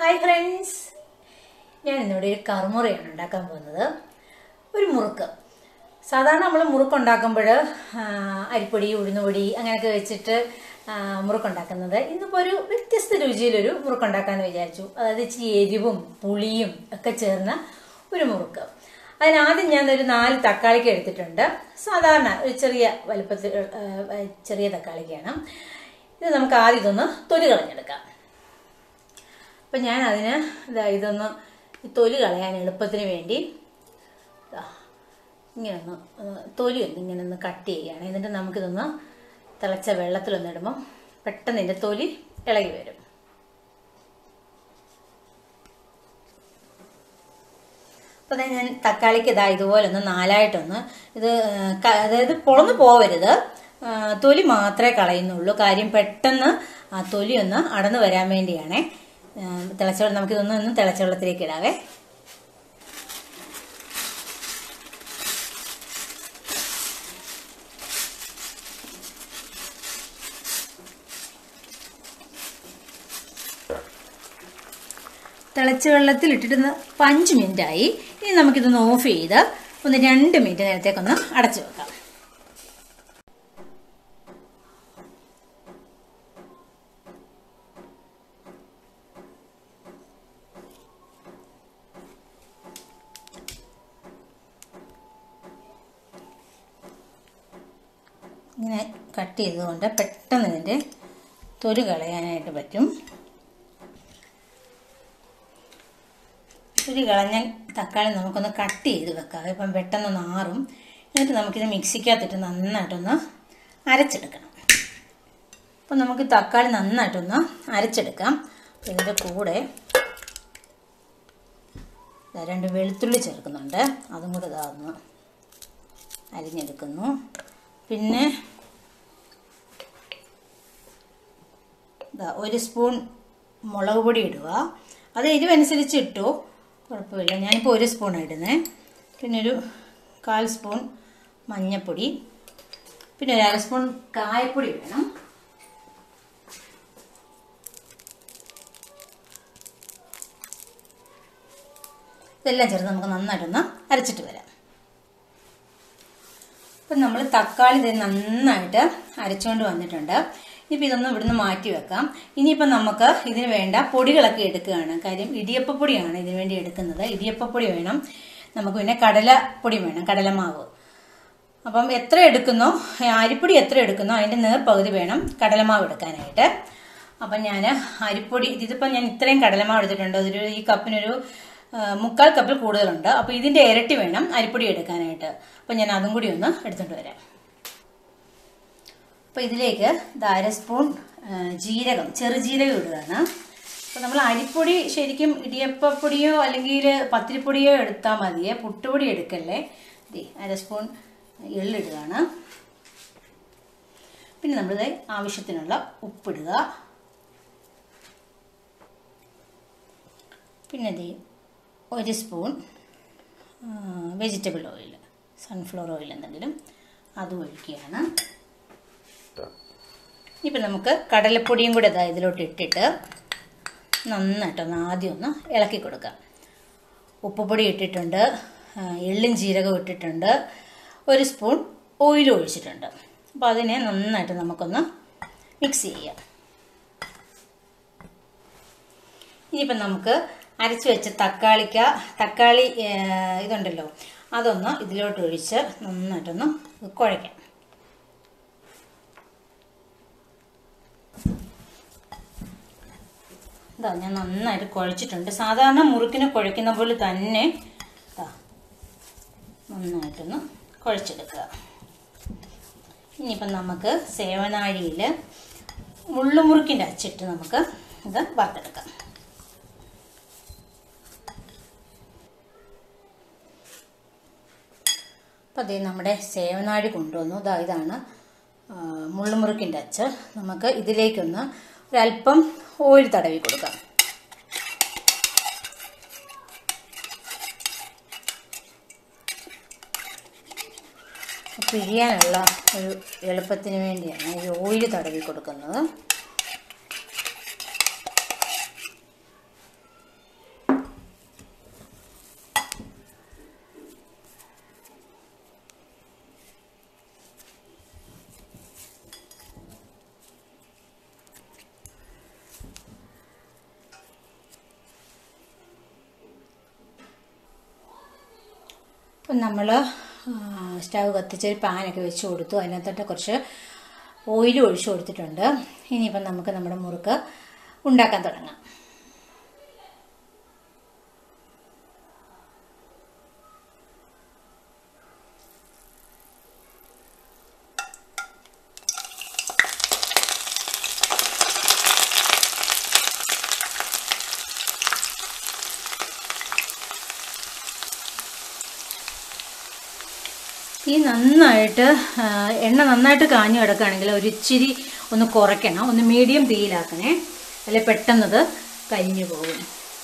hi friends ഞാൻ ഇന്നിവിടെ ഒരു കറുമുറയാണ് ഉണ്ടാക്കാൻ പോകുന്നത് ഒരു മുറുക്ക് സാധാരണ നമ്മൾ മുറുക്കുണ്ടാക്കുമ്പോൾ അരിപ്പൊടി ഉഴുന്നുപൊടി അങ്ങനെയൊക്കെ വെച്ചിട്ട് ആ, മുറുക്കുണ്ടാക്കുന്നത് ഇന്നിപ്പോൾ ഒരു വ്യത്യസ്ത രുചിയിലൊരു മുറുക്കുണ്ടാക്കാമെന്ന് വിചാരിച്ചു അതായത് ഇച്ചിരി എരിവും പുളിയും ഒക്കെ ചേർന്ന ഒരു മുറുക്ക് അതിനാദ്യം ഞാൻ ഒരു നാല് തക്കാളിക്ക് എടുത്തിട്ടുണ്ട് സാധാരണ ഒരു ചെറിയ വലുപ്പത്തിൽ ആ, ചെറിയ തക്കാളിക്കാണ് ഇത് നമുക്ക് ആദ്യം ഇതൊന്ന് തൊലി കളഞ്ഞെടുക്കാം അപ്പം ഞാൻ അതിന് ഇതാ ഇതൊന്ന് ഈ തൊലി കളയാൻ എളുപ്പത്തിന് വേണ്ടി ദാ ഇങ്ങനെ ഒന്ന് ഒന്ന് തൊലി ഒന്ന് ഇങ്ങനെ ഒന്ന് കട്ട് ചെയ്യുകയാണ് എന്നിട്ട് നമുക്കിതൊന്ന് തിളച്ച വെള്ളത്തിലൊന്ന് ഇടുമ്പോൾ പെട്ടെന്ന് ഇതിൻ്റെ തൊലി ഇളകി വരും അപ്പോൾ ഞാൻ തക്കാളിക്ക് ഇതാ ഇതുപോലെ ഒന്ന് നാലായിട്ടൊന്ന് ഇത് ക- അതായത് പൊളന്ന് പോവരുത് ആ, തൊലി മാത്രമേ കളയുന്നുള്ളൂ കാര്യം പെട്ടെന്ന് ആ തൊലി ഒന്ന് അടന്നു വരാൻ വേണ്ടിയാണേ ആ, തിളച്ച വെള്ളം നമുക്കിതൊന്ന് ഒന്ന് തിളച്ച വെള്ളത്തിലേക്ക് ഇടാവേ തിളച്ച വെള്ളത്തിൽ ഇട്ടിട്ട് ഇപ്പം അഞ്ച് മിനിറ്റായി ഇനി നമുക്കിതൊന്ന് ഓഫ് ചെയ്ത് ഒന്ന് രണ്ട് മിനിറ്റ് നേരത്തേക്കൊന്ന് അടച്ചു വെക്കാം ഇങ്ങനെ കട്ട് ചെയ്തുകൊണ്ട് പെട്ടെന്ന് ഇതിൻ്റെ തൊലി കളയാനായിട്ട് പറ്റും തൊലി കളഞ്ഞ തക്കാളി നമുക്കൊന്ന് കട്ട് ചെയ്ത് വെക്കാം ഇപ്പം പെട്ടെന്ന് നാറും എന്നിട്ട് നമുക്കിത് മിക്സിക്കകത്തിട്ട് നന്നായിട്ടൊന്ന് അരച്ചെടുക്കണം അപ്പം നമുക്ക് തക്കാളി നന്നായിട്ടൊന്ന് അരച്ചെടുക്കാം അപ്പം ഇതിൻ്റെ കൂടെ ദാ രണ്ട് വെളുത്തുള്ളി ചേർക്കുന്നുണ്ട് അതും കൂടെ ഇതാ ഒന്ന് അരിഞ്ഞെടുക്കുന്നു പിന്നെ ദാ ഒരു സ്പൂൺ മുളക് പൊടി ഇടുക അത് എരിവനുസരിച്ച് ഇട്ടു കുഴപ്പമില്ല ഞാനിപ്പോൾ ഒരു സ്പൂൺ ഇടുന്നത് പിന്നെ ഒരു കാൽ സ്പൂൺ മഞ്ഞൾപ്പൊടി പിന്നെ ഒരു അര സ്പൂൺ കായപ്പൊടി വേണം ഇതെല്ലാം ചേർത്ത് നമുക്ക് നന്നായിട്ടൊന്ന് അരച്ചിട്ട് വരാം ഇപ്പം നമ്മൾ തക്കാളി ഇത് നന്നായിട്ട് അരച്ചുകൊണ്ട് വന്നിട്ടുണ്ട് ഇനിയിപ്പോൾ ഇതൊന്നും ഇവിടുന്ന് മാറ്റി വെക്കാം ഇനിയിപ്പം നമുക്ക് ഇതിന് വേണ്ട പൊടികളൊക്കെ എടുക്കുകയാണ് കാര്യം ഇടിയപ്പപ്പൊടിയാണ് ഇതിന് വേണ്ടി എടുക്കുന്നത് ഇടിയപ്പപ്പൊടി വേണം നമുക്ക് പിന്നെ കടലപ്പൊടി വേണം കടലമാവ് അപ്പം എത്ര എടുക്കുന്നോ അരിപ്പൊടി എത്ര എടുക്കുന്നോ അതിൻ്റെ നേർപകുതി വേണം കടലമാവ് എടുക്കാനായിട്ട് അപ്പം ഞാൻ അരിപ്പൊടി ഇതിപ്പോൾ ഞാൻ ഇത്രയും കടലമാവ് എടുത്തിട്ടുണ്ട് അതൊരു ഈ കപ്പിനൊരു ആ, മുക്കാൽ കപ്പിൽ കൂടുതലുണ്ട് അപ്പോൾ ഇതിൻ്റെ ഇരട്ടി വേണം അരിപ്പൊടി എടുക്കാനായിട്ട് അപ്പം ഞാൻ അതും കൂടി ഒന്ന് എടുത്തുകൊണ്ട് വരാം അപ്പോൾ ഇതിലേക്ക് ഇത് അര സ്പൂൺ ആ, ജീരകം ചെറുജീരകം ഇടുകയാണ് അപ്പോൾ നമ്മൾ അരിപ്പൊടി ശരിക്കും ഇടിയപ്പപ്പൊടിയോ അല്ലെങ്കിൽ പത്തിരിപ്പൊടിയോ എടുത്താൽ മതിയെ പുട്ടുപൊടി എടുക്കല്ലേ ദേ അര സ്പൂൺ എള്ളിടുകയാണ് പിന്നെ നമ്മളിത് ആവശ്യത്തിനുള്ള ഉപ്പിടുക പിന്നെ ദേ ഒരു spoon vegetable oil sunflower oil എന്തെങ്കിലും അതും ഒഴിക്കുകയാണ് ഇപ്പം നമുക്ക് കടലപ്പൊടിയും കൂടെ ഇതാ ഇതിലോട്ട് ഇട്ടിട്ട് നന്നായിട്ടൊന്ന് ആദ്യം ഒന്ന് ഇളക്കി കൊടുക്കാം ഉപ്പുപൊടി ഇട്ടിട്ടുണ്ട് ആ, എള്ളും ജീരകവും ഇട്ടിട്ടുണ്ട് ഒരു സ്പൂൺ ഓയിൽ ഒഴിച്ചിട്ടുണ്ട് അപ്പോൾ അതിനെ നന്നായിട്ട് നമുക്കൊന്ന് മിക്സ് ചെയ്യാം ഇനിയിപ്പം നമുക്ക് അരച്ച് വെച്ച തക്കാളിക്ക തക്കാളി ഏ, ഇതുണ്ടല്ലോ അതൊന്ന് ഇതിലോട്ട് ഒഴിച്ച് നന്നായിട്ടൊന്ന് കുഴയ്ക്കാം ഇതാ ഞാൻ നന്നായിട്ട് കുഴച്ചിട്ടുണ്ട് സാധാരണ മുറുക്കിന് കുഴയ്ക്കുന്ന പോലെ തന്നെ ഇതാ നന്നായിട്ടൊന്ന് കുഴച്ചെടുക്കുക ഇനിയിപ്പം നമുക്ക് സേവനാഴിയിൽ മുള്ളുമുറുക്കിൻ്റെ അച്ചിട്ട് നമുക്ക് ഇത് വറുത്തെടുക്കാം അപ്പോൾ അതേ നമ്മുടെ സേവനാഴി കൊണ്ടുവന്നു ഇതാ ഇതാണ് ആ, മുള്ളുമുറുക്കിൻ്റെ അച്ച് നമുക്ക് ഇതിലേക്കൊന്ന് ഒരല്പം ഓയിൽ തടവി കൊടുക്കാം പിഴിയാനുള്ള ഒരു എളുപ്പത്തിന് വേണ്ടിയാണ് ഈ ഓയിൽ തടവി കൊടുക്കുന്നത് അപ്പം നമ്മൾ സ്റ്റവ് കത്തിച്ച് ഒരു പാനൊക്കെ വെച്ച് കൊടുത്തു അതിനകത്തോട്ട് കുറച്ച് ഓയിൽ ഒഴിച്ചു കൊടുത്തിട്ടുണ്ട് ഇനിയിപ്പം നമുക്ക് നമ്മുടെ മുറുക്ക് ഉണ്ടാക്കാൻ തുടങ്ങാം ഈ നന്നായിട്ട് ആ, എണ്ണ നന്നായിട്ട് കാഞ്ഞു കിടക്കുകയാണെങ്കിൽ ഒരു ഇച്ചിരി ഒന്ന് കുറയ്ക്കണം ഒന്ന് മീഡിയം തീയിലാക്കണേ അല്ലെ പെട്ടെന്നത് കരിഞ്ഞു പോകും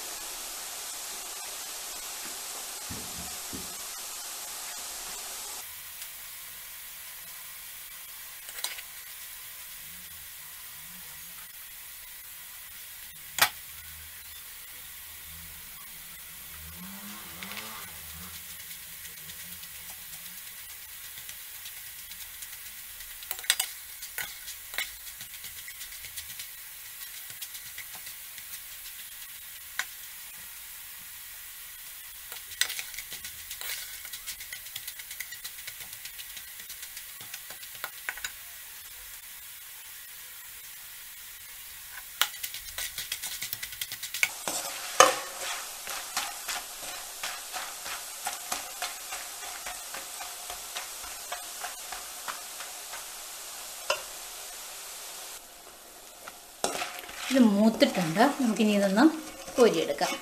ഇത് മൂത്തിട്ടുണ്ട് നമുക്കിനി ഇതൊന്ന് കോരിയെടുക്കാം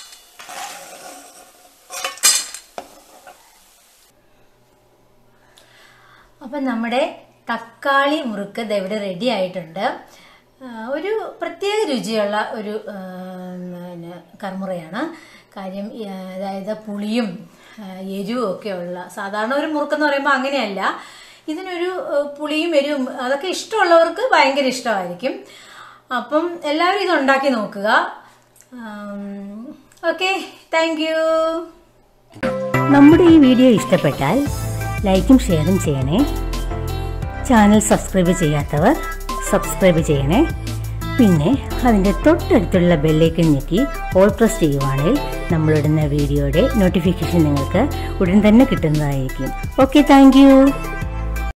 അപ്പം നമ്മുടെ തക്കാളി മുറുക്ക് ദേ ഇവിടെ റെഡി ആയിട്ടുണ്ട് ആ, ഒരു പ്രത്യേക രുചിയുള്ള ഒരു ആ, പിന്നെ കർമുറയാണ് കാര്യം ഈ, അതായത് പുളിയും ആ, എരിവും ഒക്കെ ഉള്ള സാധാരണ ഒരു മുറുക്കെന്ന് പറയുമ്പോൾ അങ്ങനെയല്ല ഇതിനൊരു ആ, പുളിയും എരിവും അതൊക്കെ ഇഷ്ടമുള്ളവർക്ക് ഭയങ്കര ഇഷ്ടമായിരിക്കും അപ്പം എല്ലാവരും ഇത് ഉണ്ടാക്കി നോക്കുക ഓക്കെ താങ്ക് യു നമ്മുടെ ഈ വീഡിയോ ഇഷ്ടപ്പെട്ടാൽ ലൈക്കും ഷെയറും ചെയ്യണേ ചാനൽ സബ്സ്ക്രൈബ് ചെയ്യാത്തവർ സബ്സ്ക്രൈബ് ചെയ്യണേ പിന്നെ അതിൻ്റെ തൊട്ടടുത്തുള്ള ബെല്ലേക്ക് ഞെക്കി ഓൾ പ്രസ് ചെയ്യുവാണെങ്കിൽ നമ്മളിടുന്ന വീഡിയോയുടെ നോട്ടിഫിക്കേഷൻ നിങ്ങൾക്ക് ഉടൻ തന്നെ കിട്ടുന്നതായിരിക്കും ഓക്കെ താങ്ക്